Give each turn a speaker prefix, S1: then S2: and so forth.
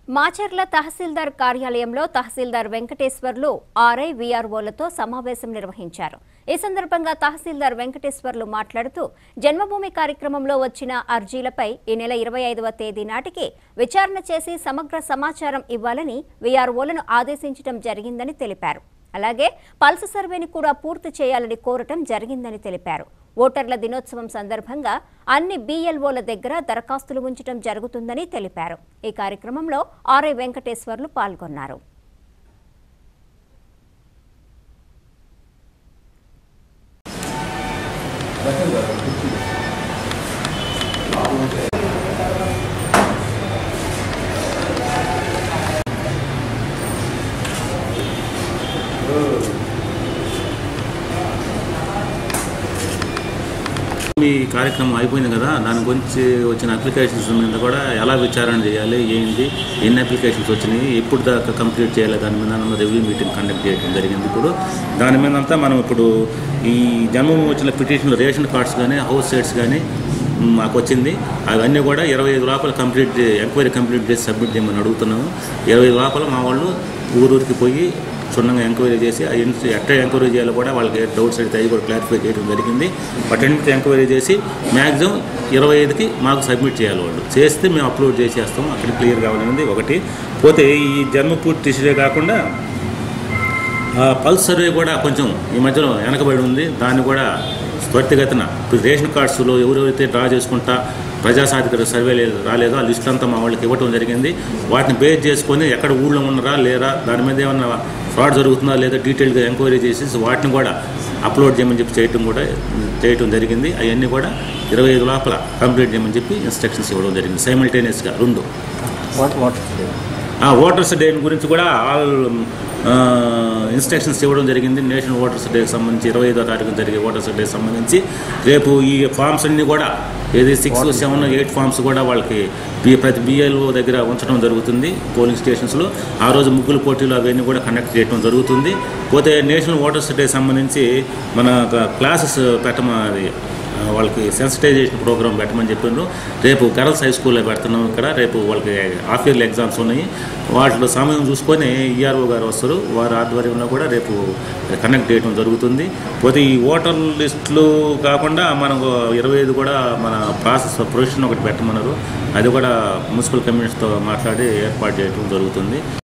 S1: మాచర్ల తహసీల్దార్ కార్యాలయంలో తహసీల్దార్ వెంకటేశ్వర్లు ఆర్ఐ వీఆర్ఓలతో సమావేశం నిర్వహించారు ఈ సందర్భంగా తహసీల్దార్ వెంకటేశ్వర్లు మాట్లాడుతూ జన్మభూమి కార్యక్రమంలో వచ్చిన అర్జీలపై ఈ నెల ఇరవై ఐదవ తేదీ నాటికి విచారణ చేసి సమగ్ర సమాచారం ఇవ్వాలని వీఆర్ఓలను ఆదేశించడం జరిగిందని తెలిపారు అలాగే పల్స్ సర్వేని కూడా పూర్తి చేయాలని కోరటం జరిగిందని తెలిపారు ఓటర్ల దినోత్సవం సందర్భంగా అన్ని బీఎల్ఓల దగ్గర దరఖాస్తులు ఉంచడం జరుగుతుందని తెలిపారు ఈ కార్యక్రమంలో ఆర్ఐ వెంకటేశ్వర్లు పాల్గొన్నారు
S2: మీ కార్యక్రమం అయిపోయింది కదా దాని గురించి వచ్చిన అప్లికేషన్స్ మీద కూడా ఎలా విచారణ చేయాలి ఏంటి ఎన్ని అప్లికేషన్స్ వచ్చినాయి ఎప్పుడు దాకా కంప్లీట్ చేయాలి దాని మీద అన్న రివ్యూ మీటింగ్ కండక్ట్ చేయడం జరిగింది ఇప్పుడు దాని మీద అంతా మనం ఇప్పుడు ఈ జన్మభూమి వచ్చిన పిటిషన్లు రేషన్ కార్డ్స్ కానీ హౌస్ సైట్స్ కానీ మ్, మాకు వచ్చింది అవన్నీ కూడా ఇరవై ఐదు లోపల కంప్లీట్ చే- ఎంక్వైరీ కంప్లీట్ చేసి సబ్మిట్ చేయమని అడుగుతున్నాము ఇరవై ఐదు లోపల మా వాళ్ళు ఊరూరికి పోయి క్షుణ్ణంగా ఎంక్వైరీ చేసి ఆ ఎన్- ఎట్లా ఎంక్వైరీ చేయాలో కూడా వాళ్ళకి డౌట్స్ అడిగితే అవి కూడా క్లారిఫై చేయడం జరిగింది వాటన్నిటి ఎంక్వైరీ చేసి మ్యాక్సిమం ఇరవై ఐదుకి మాకు సబ్మిట్ చేయాలి వాళ్ళు చేస్తే మేము అప్లోడ్ చేసేస్తాం అక్కడ క్లియర్ కావాలనేది ఒకటి పోతే ఈ జన్మ పూర్తి ఇష్యూలే కాకుండా ఆ పల్స్ సర్వే కూడా కొంచెం ఈ మధ్యలో వెనకబడి ఉంది దాన్ని కూడా త్వరితగతిన ఇప్పుడు రేషన్ కార్డ్స్లో ఎవరెవరైతే డ్రా చేసుకుంటా ప్రజాసాధికార సర్వే లేదు రాలేదో ఆ లిస్ట్ అంతా మా వాళ్ళకి ఇవ్వటం జరిగింది వాటిని బేస్ చేసుకొని ఎక్కడ ఊళ్ళో ఉన్నారా లేరా దాని మీద ఏమన్నా ఫ్రాడ్ జరుగుతుందా లేదా డీటెయిల్గా ఎంక్వైరీ చేసి వాటిని కూడా అప్లోడ్ చేయమని చెప్పి చేయటం కూడా చేయటం జరిగింది అవన్నీ కూడా ఇరవై ఐదు లోపల కంప్లీట్ చేయమని చెప్పి ఇన్స్ట్రక్షన్స్ ఇవ్వడం జరిగింది సైమల్టేనియస్గా రెండు
S3: వాట్ వాట్
S2: ఆ ఓటర్స్ డే గురించి కూడా ఆల్ ఇన్స్ట్రక్షన్స్ ఇవ్వడం జరిగింది నేషనల్ ఓటర్స్ డేకి సంబంధించి ఇరవై ఐదో తారీఖు జరిగే ఓటర్స్ డే సంబంధించి రేపు ఈ ఫామ్స్ అన్ని కూడా ఏది సిక్స్ సెవెన్ ఎయిట్ ఫామ్స్ కూడా వాళ్ళకి బి- ప్రతి బిఎల్ఓ దగ్గర ఉంచడం జరుగుతుంది పోలింగ్ స్టేషన్స్లో ఆ రోజు ముగ్గులు పోటీలు అవన్నీ కూడా కండక్ట్ చేయడం జరుగుతుంది పోతే నేషనల్ ఓటర్స్ డే సంబంధించి మన క్లాసెస్ పెట్టమది ఆ, వాళ్ళకి సెన్సిటైజేషన్ ప్రోగ్రామ్ పెట్టమని చెప్పిండ్రు రేపు గర్ల్స్ హై స్కూల్లో పెడుతున్నాం ఇక్కడ రేపు వాళ్ళకి హాఫ్ ఇయర్లీ ఎగ్జామ్స్ ఉన్నాయి వాటిలో సమయం చూసుకొని ఈఆర్ఓ గారు వస్తారు వారి ఆధ్వర్యంలో కూడా రేపు కనెక్ట్ చేయడం జరుగుతుంది పోతే ఈ ఓటర్ లిస్టులు కాకుండా మనకు ఇరవై ఐదు కూడా మన ప్రాసెస్ ప్రొవిజన్ ఒకటి పెట్టమన్నారు అది కూడా మున్సిపల్ కమిషన్స్తో మాట్లాడి ఏర్పాటు చేయడం జరుగుతుంది